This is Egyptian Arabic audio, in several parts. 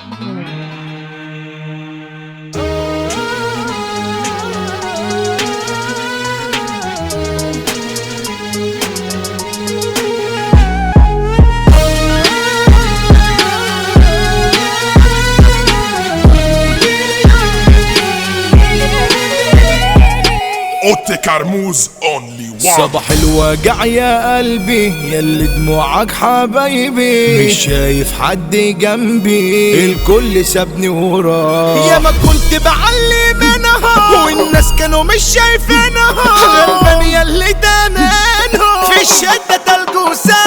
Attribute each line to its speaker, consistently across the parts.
Speaker 1: اوتي كرموز اونلي وان
Speaker 2: صباح الوجع يا قلبي ياللي دموعك حبايبي مش شايف حد جنبي الكل سابني وراه يا ما كنت بعلي منها والناس كانوا مش شايفينها غلبان ياللي دانانهم في الشدة تلج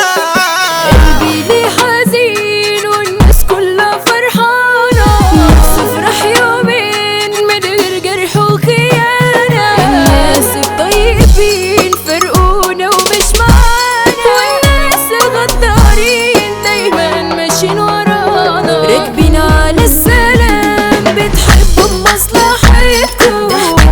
Speaker 2: وسام
Speaker 3: قلبي ليه حزين والناس كلها فرحانة نفسي افرح يومين من غير جرح وخيانة الناس الطيبين فرقونا ومش معانا والناس الغدارين دايما ماشيين ورانا راكبين على السلام بتحبوا بمصلحتكم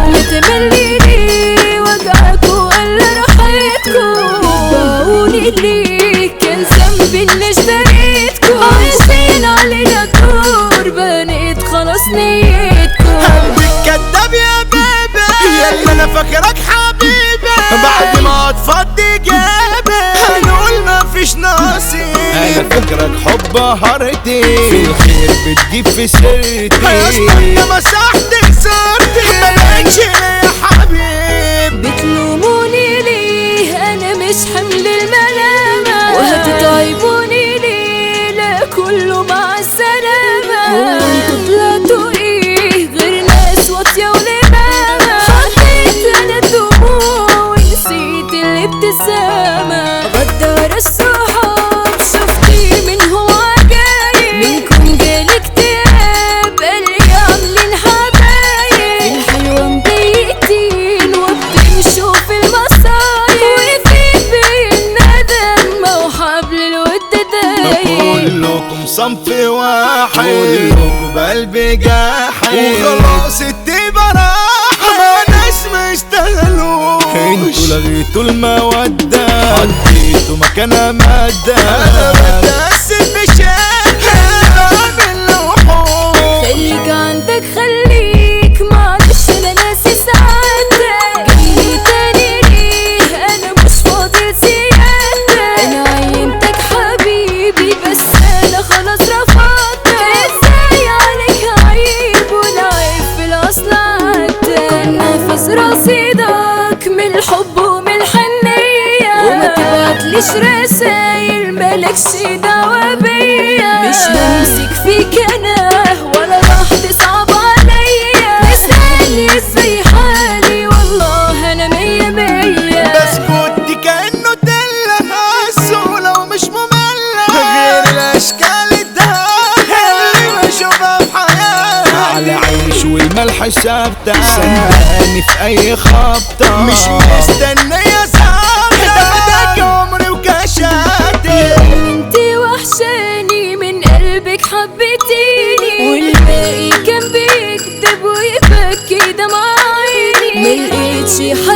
Speaker 3: متملي ليه وجعكوا ولا راحتكم باعوني ليه كان ذنبي اللي اشتريتكم عايزين علينا دور بنيت خلاص نيتكم
Speaker 2: قلبك كداب يا بيبي ياللي انا فاكرك حبيبي بعد ما تفضي جيبي هنقول ما فيش نصيب انا فاكرك حب هارتي في الخير بتجيب في سيرتي استنى مسحتك صورتي ما بقتش يا حبيب
Speaker 3: بتلوموني ليه انا مش حمل الملامة وهتتعبوني ليه لا كله مع السلامة وانتوا طلعتوا ايه غير ناس واطية ولمامة حطيت انا الدموع ونسيت الابتسامة غدار الصحاب شفتي منهم عجايب منكم جالي اكتئاب قالي عاملين حبايب الحلوة مضايقتين وبتمشوا في المصايب وفي بين ندم وحبل الود دايب
Speaker 2: كلكم صنف واحد كلكم بقلبي جاحد وخلاص الديبة راحة ما ناس ما يشتغلوش انتوا لغيتوا المودة حطيتوا مكانها مادة انا بتقسم بشكل من الوحوش
Speaker 3: خليك عندك خليك معلش انا ناسي سعادتك جاي تاني ليه انا مش فاضي سيادتك انا عينتك حبيبي بس انا خلاص رفضتك ازاي عليك عيب والعيب في الاصل عادتك كنا في رصيدك من الحب ومن الحنية وما تبعتليش رسايل مالكش دعوة بيا مش همسك فيك انا ولا راح تصعب عليا اسألني ازاي حالي والله انا مية مية
Speaker 2: بسكوت كأنه دلة هسه لو مش مملة غير الأشكال الدهب اللي بشوفها في حياتي على عيش والملح ثابتة صدقني في أي خبطة مش مستنية ثابتة بدك عمري وكشاتي
Speaker 3: انتي وحشاني من قلبك حبيتيني والباقي كان بيكذب ويبكي دمع عيني ملقيتش حد